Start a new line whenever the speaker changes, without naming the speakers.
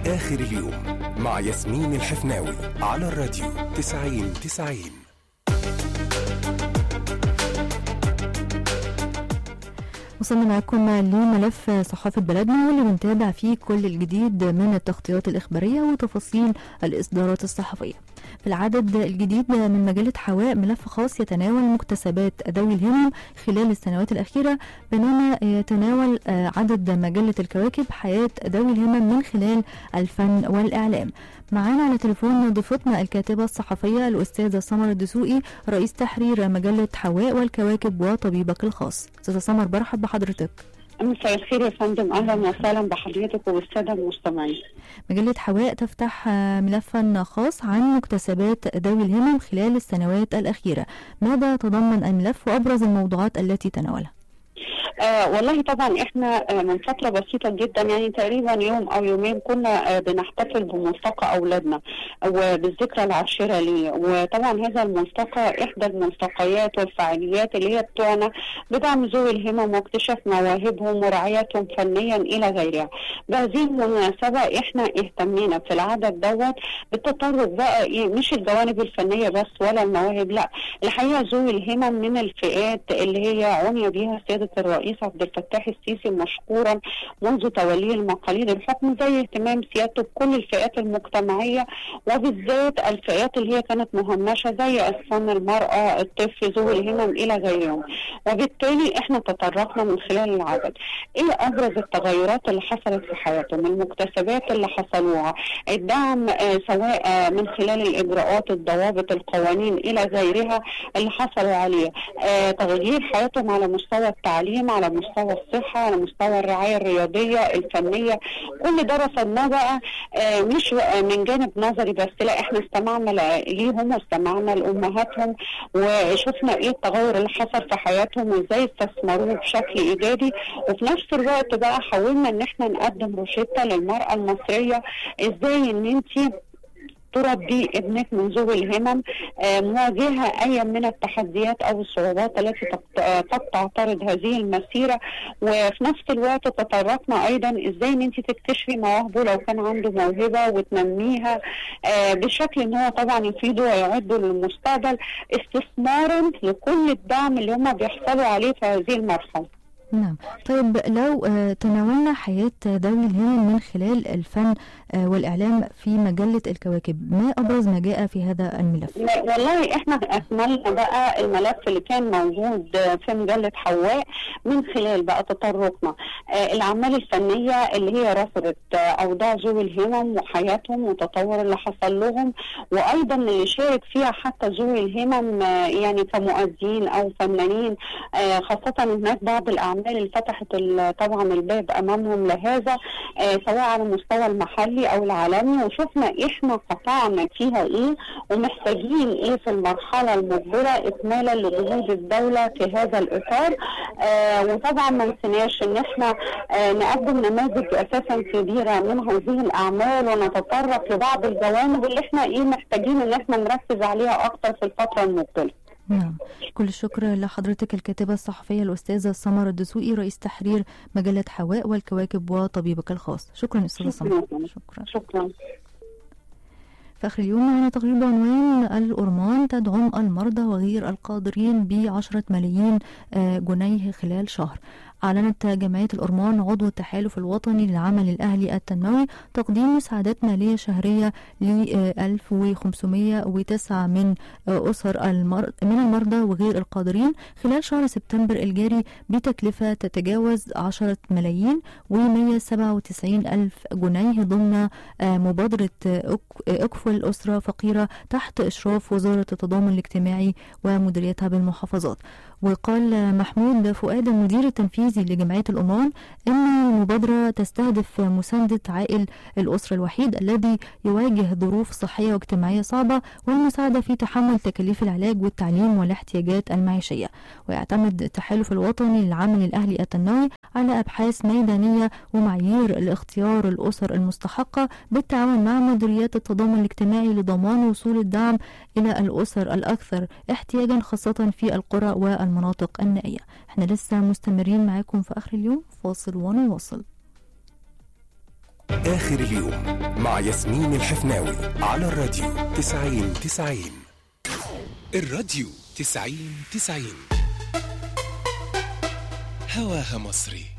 آخر اليوم مع ياسمين الحفناوي على الراديو 90 90
وصلنا معكم لملف صحافة بلدنا واللي بنتابع فيه كل الجديد من التغطيات الإخبارية وتفاصيل الإصدارات الصحفية في العدد الجديد من مجلة حواء ملف خاص يتناول مكتسبات ذوي الهمم خلال السنوات الأخيرة بينما يتناول عدد مجلة الكواكب حياة ذوي الهمم من خلال الفن والإعلام معانا على تليفون ضيفتنا الكاتبة الصحفية الأستاذة سمر الدسوقي رئيس تحرير مجلة حواء والكواكب وطبيبك الخاص أستاذة سمر برحب بحضرتك
مساء الخير يا فندم اهلا وسهلا بحضرتك وبالساده المستمعين.
مجلة حواء تفتح ملفا خاص عن مكتسبات ذوي الهمم خلال السنوات الأخيرة، ماذا تضمن الملف وأبرز الموضوعات التي تناولها؟
آه والله طبعا احنا آه من فتره بسيطه جدا يعني تقريبا يوم او يومين كنا آه بنحتفل بملتقى اولادنا وبالذكرى العاشره ليه وطبعا هذا الملتقى احدى الملتقيات والفعاليات اللي هي بتعنى بدعم ذوي الهمم واكتشاف مواهبهم ورعايتهم فنيا الى غيرها. بهذه المناسبه احنا اهتمينا في العدد دوت بالتطرق بقى ايه مش الجوانب الفنيه بس ولا المواهب لا الحقيقه ذوي الهمم من الفئات اللي هي عني بها سياده الرئيس عبد الفتاح السيسي مشكورا منذ توليه المقاليد الحكم زي اهتمام سيادته بكل الفئات المجتمعيه وبالذات الفئات اللي هي كانت مهمشه زي اطفال المراه، الطفل، ذوي الهمم الى غيرهم. وبالتالي احنا تطرقنا من خلال العدد ايه ابرز التغيرات اللي حصلت في حياتهم، المكتسبات اللي حصلوها، الدعم آه سواء آه من خلال الاجراءات، الضوابط، القوانين الى غيرها اللي حصلوا عليه، آه تغيير حياتهم على مستوى التعليم على مستوى الصحة على مستوى الرعاية الرياضية الفنية كل ده رصدناه بقى آه مش بقى من جانب نظري بس لا احنا استمعنا ليهم واستمعنا لأمهاتهم وشفنا ايه التغير اللي حصل في حياتهم وازاي استثمروه بشكل ايجابي وفي نفس الوقت بقى حاولنا ان احنا نقدم روشتة للمرأة المصرية ازاي ان انت تربي ابنك من ذوي الهمم آه مواجهة أي من التحديات أو الصعوبات التي قد تعترض هذه المسيرة وفي نفس الوقت تطرقنا أيضا إزاي إن أنت تكتشفي مواهبه لو كان عنده موهبة وتنميها آه بشكل إن هو طبعا يفيده ويعده للمستقبل استثمارا لكل الدعم اللي هم بيحصلوا عليه في هذه المرحلة.
نعم طيب لو تناولنا حياة ذوي الهمم من خلال الفن والإعلام في مجلة الكواكب ما أبرز ما جاء في هذا الملف؟
والله إحنا أكملنا بقى الملف اللي كان موجود في مجلة حواء من خلال بقى تطرقنا الأعمال الفنية اللي هي رصدت أوضاع ذوي الهمم وحياتهم والتطور اللي حصل لهم وأيضا اللي شارك فيها حتى ذوي الهمم يعني كمؤدين أو فنانين خاصة هناك بعض الأعمال الاعمال اللي فتحت طبعا الباب امامهم لهذا آه سواء على المستوى المحلي او العالمي وشفنا احنا قطعنا فيها ايه ومحتاجين ايه في المرحله المقبله اكمالا لجهود الدوله في هذا الاطار آه وطبعا ما نسيناش ان احنا آه نقدم نماذج اساسا كبيره من هذه الاعمال ونتطرق لبعض الجوانب اللي احنا ايه محتاجين ان احنا نركز عليها اكتر في الفتره المقبله.
نعم كل الشكر لحضرتك الكاتبة الصحفية الأستاذة سمر الدسوقي رئيس تحرير مجلة حواء والكواكب وطبيبك الخاص شكرا أستاذة سمر
شكرا شكرا
في آخر اليوم معنا تقرير بعنوان الأورمان تدعم المرضى وغير القادرين بعشرة ملايين جنيه خلال شهر أعلنت جمعية الأورمان عضو التحالف الوطني للعمل الأهلي التنموي تقديم مساعدات مالية شهرية ل 1509 من أسر المرض من المرضى وغير القادرين خلال شهر سبتمبر الجاري بتكلفة تتجاوز 10 ملايين و197 ألف جنيه ضمن مبادرة أكفل الأسرة فقيرة تحت إشراف وزارة التضامن الاجتماعي ومديريتها بالمحافظات وقال محمود فؤاد المدير التنفيذي لجمعية الأورمان أن المبادرة تستهدف مساندة عائل الأسرة الوحيد الذي يواجه ظروف صحية واجتماعية صعبة والمساعدة في تحمل تكاليف العلاج والتعليم والاحتياجات المعيشية ويعتمد التحالف الوطني للعمل الأهلي التنموي على أبحاث ميدانية ومعايير لاختيار الأسر المستحقة بالتعاون مع مديريات التضامن الاجتماعي لضمان وصول الدعم إلى الأسر الأكثر احتياجا خاصة في القرى والمناطق النائية احنا لسه مستمرين معاكم في آخر اليوم فاصل ونواصل
آخر اليوم مع ياسمين الحفناوي على الراديو 90 90 الراديو 90 90 هواها مصري